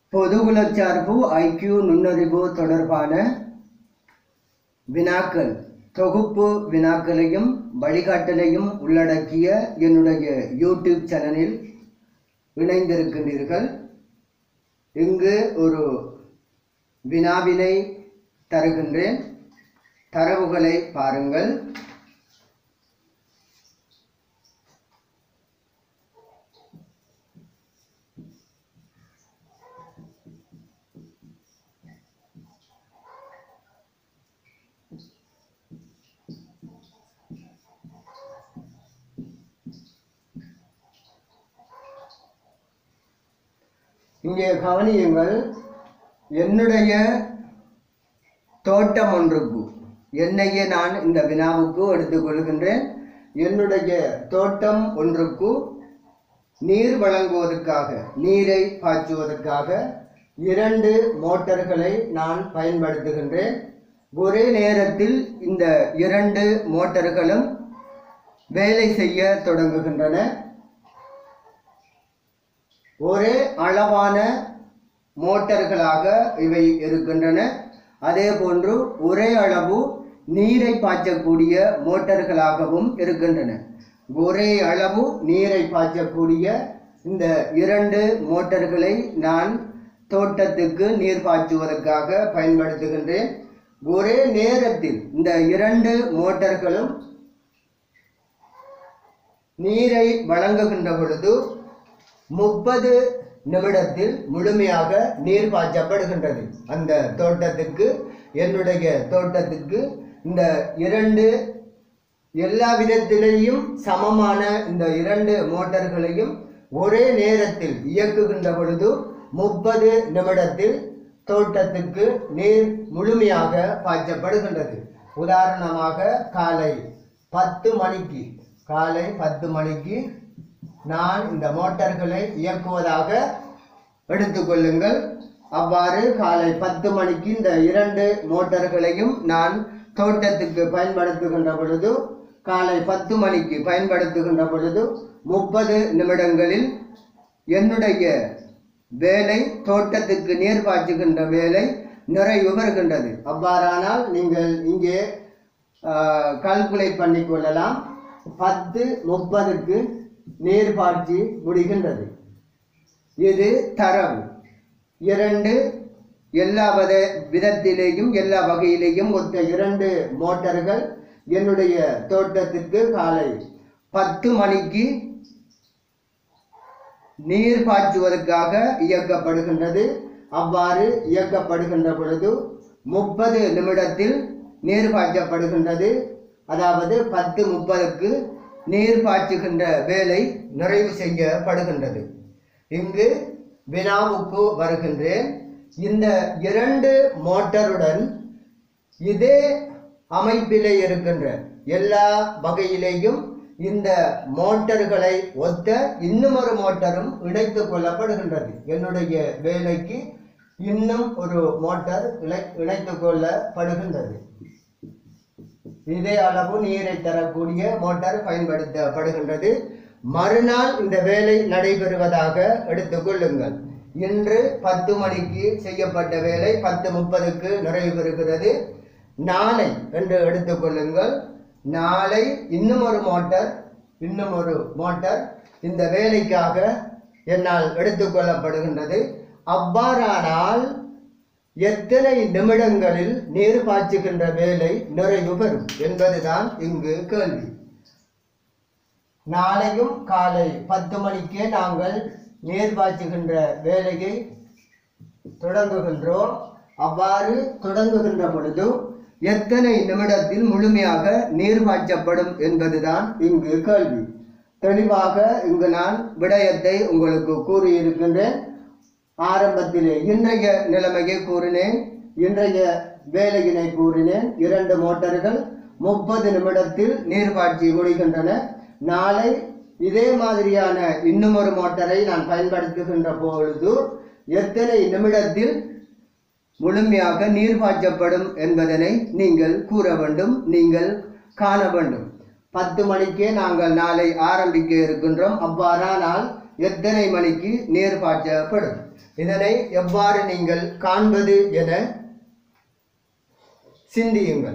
பொதுகுலச்சார்பு IQ நுண்ணறிவு தொடர்பான வினாக்கள் தொகுப்பு வினாக்களையும் வழிகாட்டலையும் உள்ளடக்கிய என்னுடைய யூடியூப் சேனலில் இணைந்திருக்கின்றீர்கள் இங்கு ஒரு வினாவினை தருகின்றேன் தரவுகளை பாருங்கள் இங்கே கவனியுங்கள் என்னுடைய தோட்டம் ஒன்றுக்கு என்னையே நான் இந்த வினாவுக்கு எடுத்துக்கொள்கின்றேன் என்னுடைய தோட்டம் ஒன்றுக்கு நீர் வழங்குவதற்காக நீரை பாய்ச்சுவதற்காக இரண்டு மோட்டார்களை நான் பயன்படுத்துகின்றேன் ஒரே நேரத்தில் இந்த இரண்டு மோட்டார்களும் வேலை செய்ய தொடங்குகின்றன ஒரே அளவான மோட்டார்களாக இவை இருக்கின்றன அதே போன்று ஒரே அளவு நீரை பாய்ச்சக்கூடிய மோட்டார்களாகவும் இருக்கின்றன ஒரே அளவு நீரை பாய்ச்சக்கூடிய இந்த இரண்டு மோட்டார்களை நான் தோட்டத்துக்கு நீர் பாய்ச்சுவதற்காக பயன்படுத்துகின்றேன் ஒரே நேரத்தில் இந்த இரண்டு மோட்டார்களும் நீரை வழங்குகின்ற பொழுது முப்பது நிமிடத்தில் முழுமையாக நீர் பாய்ச்சப்படுகின்றது அந்த தோட்டத்துக்கு என்னுடைய தோட்டத்துக்கு இந்த இரண்டு எல்லா விதத்திலேயும் சமமான இந்த இரண்டு மோட்டார்களையும் ஒரே நேரத்தில் இயக்குகின்ற பொழுது முப்பது நிமிடத்தில் தோட்டத்துக்கு நீர் முழுமையாக பாய்ச்சப்படுகின்றது உதாரணமாக காலை பத்து மணிக்கு காலை பத்து மணிக்கு நான் இந்த மோட்டார்களை இயக்குவதாக எடுத்துக்கொள்ளுங்கள் அவ்வாறு காலை பத்து மணிக்கு இந்த இரண்டு மோட்டார்களையும் நான் தோட்டத்துக்கு பயன்படுத்துகின்ற பொழுது காலை பத்து மணிக்கு பயன்படுத்துகின்ற பொழுது முப்பது நிமிடங்களில் என்னுடைய வேலை தோட்டத்துக்கு நீர் பாய்ச்சுகின்ற வேலை நிறைவு பெறுகின்றது அவ்வாறானால் நீங்கள் இங்கே கால்குலேட் பண்ணிக்கொள்ளலாம் பத்து முப்பதுக்கு நீர் பாய்ச்சி முடிகின்றது இது தரவு இரண்டு எல்லா வித விதத்திலேயும் எல்லா வகையிலேயும் ஒத்த இரண்டு மோட்டார்கள் என்னுடைய தோட்டத்திற்கு காலை பத்து மணிக்கு நீர் பாய்ச்சுவதற்காக இயக்கப்படுகின்றது அவ்வாறு இயக்கப்படுகின்ற பொழுது முப்பது நிமிடத்தில் நீர் பாய்ச்சப்படுகின்றது அதாவது பத்து முப்பதுக்கு நீர் பாய்ச்சுகின்ற வேலை நிறைவு செய்யப்படுகின்றது இங்கு வினாவுக்கு வருகின்றேன் இந்த இரண்டு மோட்டருடன் இதே அமைப்பிலே இருக்கின்ற எல்லா வகையிலேயும் இந்த மோட்டர்களை ஒத்த இன்னும் ஒரு மோட்டரும் இணைத்துக் கொள்ளப்படுகின்றது என்னுடைய வேலைக்கு இன்னும் ஒரு மோட்டார் இணை இணைத்துக் கொள்ளப்படுகின்றது இதே அளவு நீரை தரக்கூடிய மோட்டார் பயன்படுத்தப்படுகின்றது மறுநாள் இந்த வேலை நடைபெறுவதாக எடுத்துக்கொள்ளுங்கள் இன்று பத்து மணிக்கு செய்யப்பட்ட வேலை பத்து முப்பதுக்கு நிறைவு பெறுகிறது நாளை என்று எடுத்துக்கொள்ளுங்கள் நாளை இன்னும் ஒரு மோட்டார் இன்னும் ஒரு மோட்டார் இந்த வேலைக்காக என்னால் எடுத்துக்கொள்ளப்படுகின்றது அவ்வாறானால் எத்தனை நிமிடங்களில் நீர் பாய்ச்சுகின்ற வேலை நிறைவு பெறும் என்பதுதான் இங்கு கேள்வி நாளையும் காலை பத்து மணிக்கே நாங்கள் நீர் பாய்ச்சுகின்ற வேலையை தொடங்குகின்றோம் அவ்வாறு தொடங்குகின்ற பொழுது எத்தனை நிமிடத்தில் முழுமையாக நீர் பாய்ச்சப்படும் என்பதுதான் இங்கு கேள்வி தெளிவாக இங்கு நான் விடயத்தை உங்களுக்கு கூறியிருக்கின்றேன் ஆரம்பத்திலே இன்றைய நிலைமையை கூறினேன் இன்றைய வேலையினை கூறினேன் இரண்டு மோட்டார்கள் முப்பது நிமிடத்தில் நீர் பாய்ச்சி முடிகின்றன நாளை இதே மாதிரியான இன்னும் ஒரு மோட்டாரை நான் பயன்படுத்துகின்ற பொழுது எத்தனை நிமிடத்தில் முழுமையாக நீர் பாய்ச்சப்படும் என்பதனை நீங்கள் கூற வேண்டும் நீங்கள் காண வேண்டும் பத்து மணிக்கே நாங்கள் நாளை ஆரம்பிக்க இருக்கின்றோம் அவ்வாறானால் எத்தனை மணிக்கு நேர் பாய்ச்சப்படும் இதனை எவ்வாறு நீங்கள் காண்பது என சிந்தியுங்கள்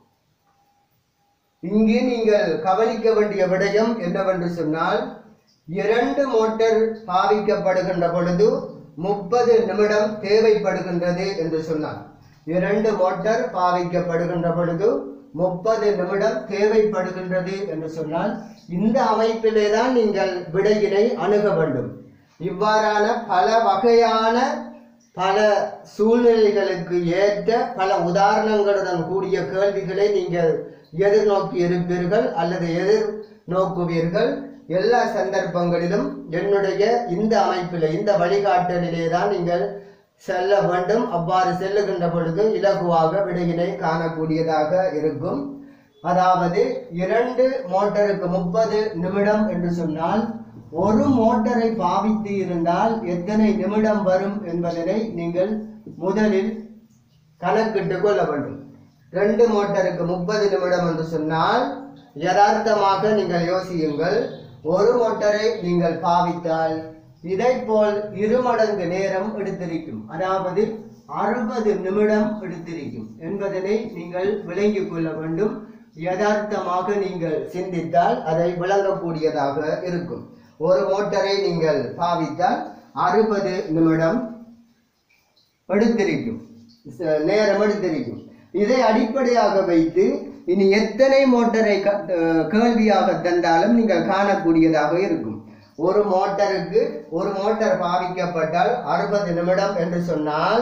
இங்கே நீங்கள் கவனிக்க வேண்டிய விடயம் என்னவென்று சொன்னால் இரண்டு மோட்டார் பாவிக்கப்படுகின்ற பொழுது முப்பது நிமிடம் தேவைப்படுகின்றது என்று சொன்னார் இரண்டு மோட்டார் பாவிக்கப்படுகின்ற பொழுது முப்பது நிமிடம் தேவைப்படுகின்றது என்று சொன்னால் இந்த அமைப்பிலே தான் நீங்கள் விடையினை அணுக வேண்டும் இவ்வாறான பல வகையான பல சூழ்நிலைகளுக்கு ஏற்ற பல உதாரணங்களுடன் கூடிய கேள்விகளை நீங்கள் எதிர்நோக்கி இருப்பீர்கள் அல்லது எதிர் நோக்குவீர்கள் எல்லா சந்தர்ப்பங்களிலும் என்னுடைய இந்த அமைப்பில் இந்த வழிகாட்டலிலே தான் நீங்கள் செல்ல வேண்டும் அவ்வாறு செல்லுகின்ற பொழுது இலகுவாக விடையினை காணக்கூடியதாக இருக்கும் அதாவது இரண்டு மோட்டருக்கு முப்பது நிமிடம் என்று சொன்னால் ஒரு மோட்டரை பாவித்து இருந்தால் எத்தனை நிமிடம் வரும் என்பதனை நீங்கள் முதலில் கணக்கிட்டு கொள்ள வேண்டும் ரெண்டு மோட்டருக்கு முப்பது நிமிடம் என்று சொன்னால் யதார்த்தமாக நீங்கள் யோசியுங்கள் ஒரு மோட்டரை நீங்கள் பாவித்தால் இதைப்போல் இருமடங்கு நேரம் எடுத்திருக்கும் அதாவது அறுபது நிமிடம் எடுத்திருக்கும் என்பதனை நீங்கள் விளங்கிக் கொள்ள வேண்டும் யதார்த்தமாக நீங்கள் சிந்தித்தால் அதை விளங்கக்கூடியதாக இருக்கும் ஒரு மோட்டரை நீங்கள் பாவித்தால் அறுபது நிமிடம் எடுத்திருக்கும் ச- நேரம் எடுத்திருக்கும் இதை அடிப்படையாக வைத்து இனி எத்தனை மோட்டரை க- அஹ் கேள்வியாக தந்தாலும் நீங்கள் காணக்கூடியதாக இருக்கும் ஒரு மோட்டருக்கு ஒரு மோட்டார் பாவிக்கப்பட்டால் அறுபது நிமிடம் என்று சொன்னால்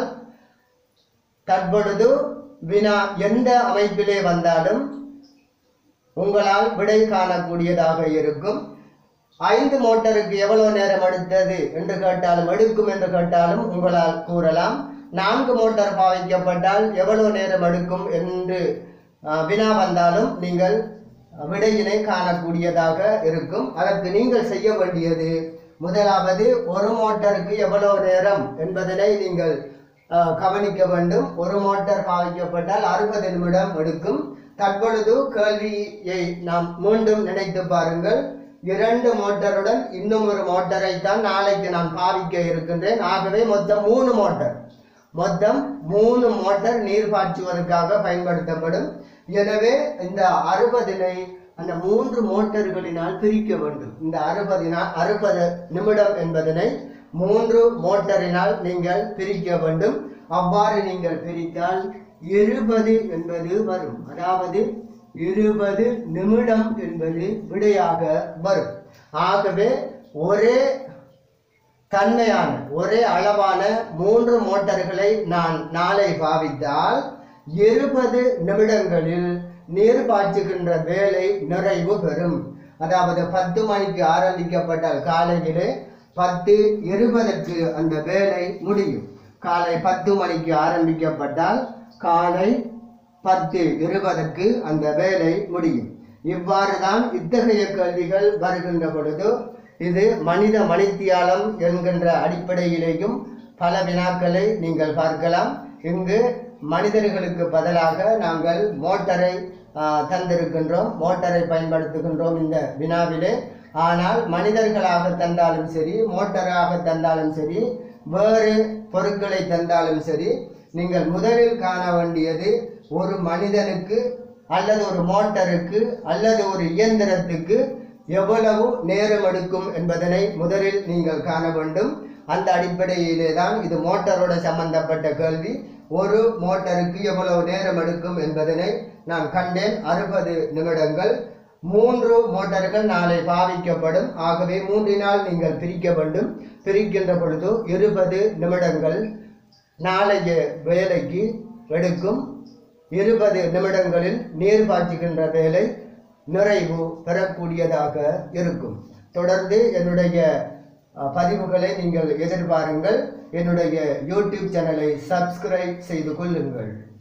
தற்பொழுது வினா எந்த அமைப்பிலே வந்தாலும் உங்களால் விடை காணக்கூடியதாக இருக்கும் ஐந்து மோட்டருக்கு எவ்வளவு நேரம் எடுத்தது என்று கேட்டாலும் எடுக்கும் என்று கேட்டாலும் உங்களால் கூறலாம் நான்கு மோட்டார் பாவிக்கப்பட்டால் எவ்வளவு நேரம் எடுக்கும் என்று அஹ், வினா வந்தாலும் நீங்கள் விடையினை காணக்கூடியதாக இருக்கும் அதற்கு நீங்கள் செய்ய வேண்டியது முதலாவது ஒரு மோட்டாருக்கு எவ்வளவு நேரம் என்பதனை நீங்கள் அஹ், கவனிக்க வேண்டும் ஒரு மோட்டார் பாவிக்கப்பட்டால் அறுபது நிமிடம் எடுக்கும் தற்பொழுது கேள்வியை நாம் மீண்டும் நினைத்து பாருங்கள் இரண்டு மோட்டருடன் இன்னும் ஒரு மோட்டரை தான் நாளைக்கு நான் பாவிக்க இருக்கின்றேன் ஆகவே மொத்தம் மூணு மோட்டார் மொத்தம் மூணு மோட்டார் நீர் பாய்ச்சுவதற்காக பயன்படுத்தப்படும் எனவே இந்த அறுபதினை அந்த மூன்று மோட்டர்களினால் பிரிக்க வேண்டும் இந்த அறுபதினால் அறுபது நிமிடம் என்பதனை மூன்று மோட்டரினால் நீங்கள் பிரிக்க வேண்டும் அவ்வாறு நீங்கள் பிரித்தால் இருபது என்பது வரும் அதாவது இருபது நிமிடம் என்பது விடையாக வரும் ஆகவே ஒரே தன்மையான ஒரே அளவான மூன்று மோட்டார்களை நான் நாளை பாவித்தால் இருபது நிமிடங்களில் நீர் பாய்ச்சுகின்ற வேலை நிறைவு பெறும் அதாவது பத்து மணிக்கு ஆரம்பிக்கப்பட்டால் காலையிலே பத்து இருபதற்கு அந்த வேலை முடியும் காலை பத்து மணிக்கு ஆரம்பிக்கப்பட்டால் காலை பத்து இருபதற்கு அந்த வேலை முடியும் இவ்வாறு தான் இத்தகைய கேள்விகள் வருகின்ற பொழுது இது மனித மணித்தியாலம் என்கின்ற அடிப்படையிலேயும் பல வினாக்களை நீங்கள் பார்க்கலாம் இங்கு மனிதர்களுக்கு பதிலாக நாங்கள் மோட்டரை ஆஹ், தந்திருக்கின்றோம் மோட்டரை பயன்படுத்துகின்றோம் இந்த வினாவிலே ஆனால் மனிதர்களாக தந்தாலும் சரி மோட்டராக தந்தாலும் சரி வேறு பொருட்களை தந்தாலும் சரி நீங்கள் முதலில் காண வேண்டியது ஒரு மனிதனுக்கு அல்லது ஒரு மோட்டருக்கு அல்லது ஒரு இயந்திரத்துக்கு எவ்வளவு நேரம் எடுக்கும் என்பதனை முதலில் நீங்கள் காண வேண்டும் அந்த அடிப்படையிலே தான் இது மோட்டரோட சம்பந்தப்பட்ட கேள்வி ஒரு மோட்டருக்கு எவ்வளவு நேரம் எடுக்கும் என்பதனை நான் கண்டேன் அறுபது நிமிடங்கள் மூன்று மோட்டார்கள் நாளை பாவிக்கப்படும் ஆகவே மூன்றினால் நீங்கள் பிரிக்க வேண்டும் பிரிக்கின்ற பொழுது இருபது நிமிடங்கள் நாளைய வேலைக்கு எடுக்கும் இருபது நிமிடங்களில் நீர் பாய்ச்சுகின்ற வேலை நிறைவு பெறக்கூடியதாக இருக்கும் தொடர்ந்து என்னுடைய அஹ், பதிவுகளை நீங்கள் எதிர்பாருங்கள் என்னுடைய யூடியூப் சேனலை சப்ஸ்கிரைப் செய்து கொள்ளுங்கள்